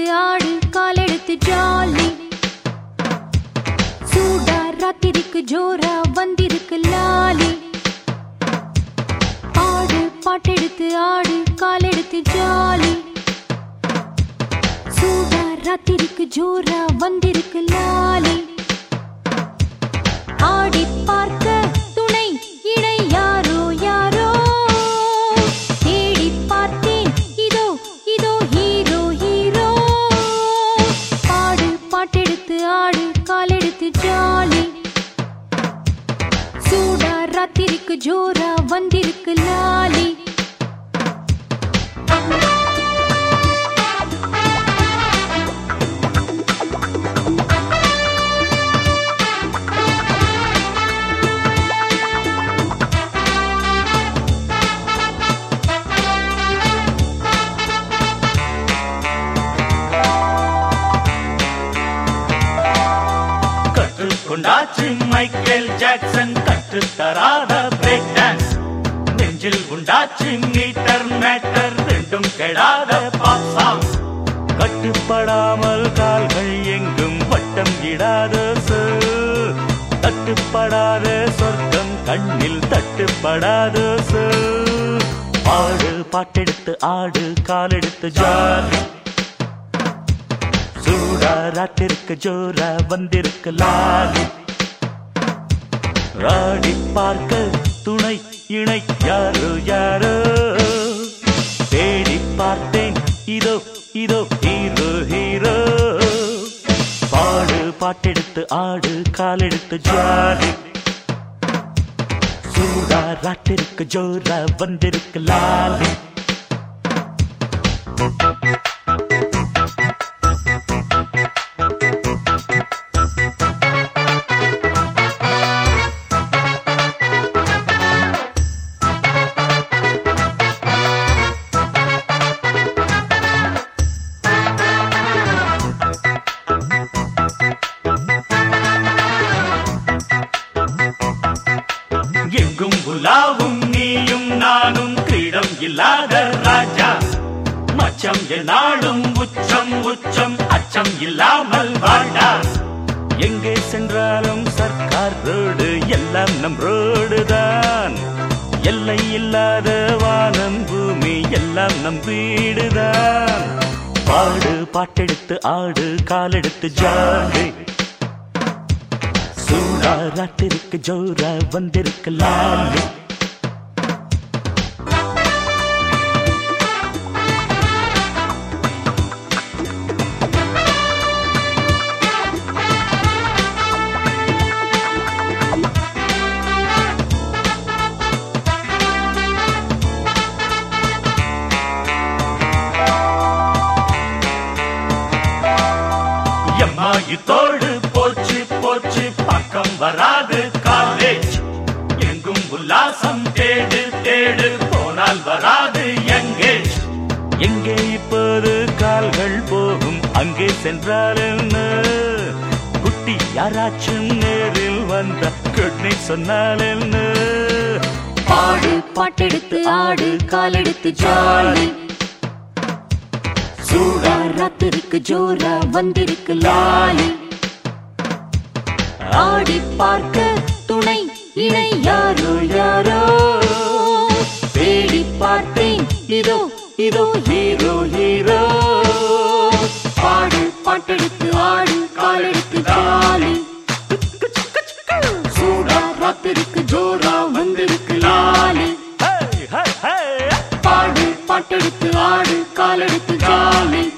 ஆடு காலெடுத்து ஜாலி சூடா ராத்திரிக்கு ஜோரா வந்திருக்கு லாலி ஆடு பாட்டெடுத்து ஆடு காலெடுத்து ஜாலி சூடா ராத்திரிக்கு ஜோரா வந்திருக்கு லாலி ஆடி பார்க்க துணை இணை யாரோ யாரோ தேடி பார்த்தேன் இதோ இதோ ஹீரோ ஹீரோ பாடு பாட்டெடுத்து ஆடு காலெடுத்து ஜாலி சூடா ராத்திரிக்கு ஜோரா வந்திருக்கு லாலி கற்றுக்கொண்டாச்சு மைக்கேல் ஜாக்சன் கற்றுத் தராத பிரேக் டான்ஸ் நெஞ்சில் உண்டாச்சு மீட்டர் மேட்டர் ரெண்டும் கெடாத பாப் சாங் கட்டுப்படாமல் கால்கள் எங்கும் வட்டம் இடாத சொல் தட்டுப்படாத சொர்க்கம் கண்ணில் தட்டுப்படாத சொல் ஆடு பாட்டெடுத்து ஆடு காலெடுத்து ஜாலி சூடா ராத்திருக்கு ஜோரா வந்திருக்கு லாலி ராடி பார்க்க துணை இணை யாரோ யாரோ தேடி பார்த்தேன் இதோ இதோ ஹீரோ ஹீரோ பாடு பாட்டெடுத்து ஆடு காலெடுத்து ஜாலி சூடா ராத்திருக்கு ஜோரா வந்திருக்கு லாலி எங்கும் உலாவும் நீயும் நானும் கிரீடம் இல்லாத ராஜா மச்சம் என்னாலும் உச்சம் உச்சம் அச்சம் இல்லாமல் வாடா எங்கே சென்றாலும் சர்க்கார் ரோடு எல்லாம் நம் ரோடு தான் எல்லை இல்லாத வானம் பூமி எல்லாம் நம் வீடுதான் பாடு பாட்டெடுத்து ஆடு காலெடுத்து ஜாடு சூடா ராத்திருக்கு ஜோரா வந்திருக்கு லாலி எம்மா இதோடு போச்சு போச்சு பக்கம் வராது காலேஜ் எங்கும் உல்லாசம் தேடு தேடு போனால் வராது எங்கேஜ் எங்கே இப்போது கால்கள் போகும் அங்கே சென்றால் என்ன குட்டி யாராச்சும் நேரில் வந்த குட்னி சொன்னால் என்ன ஆடு பாட்டெடுத்து ஆடு காலெடுத்து ஜாலி சூடா ராத்திரிக்கு ஜோரா வந்திருக்கு லாலி ஆடி பார்க்க துணை இணை யாரோ யாரோ தேடி பார்த்தேன் இதோ இதோ ஹீரோ ஹீரோ பாடு பாட்டெடுத்து ஆடு காலெடுத்து ஜாலி சூடா ராத்திரிக்கு ஜோரா வந்திருக்கு லாலி ஹே, ஹே, ஹே. பாடு பாட்டெடுத்து ஆடு காலெடுத்து ஜாலி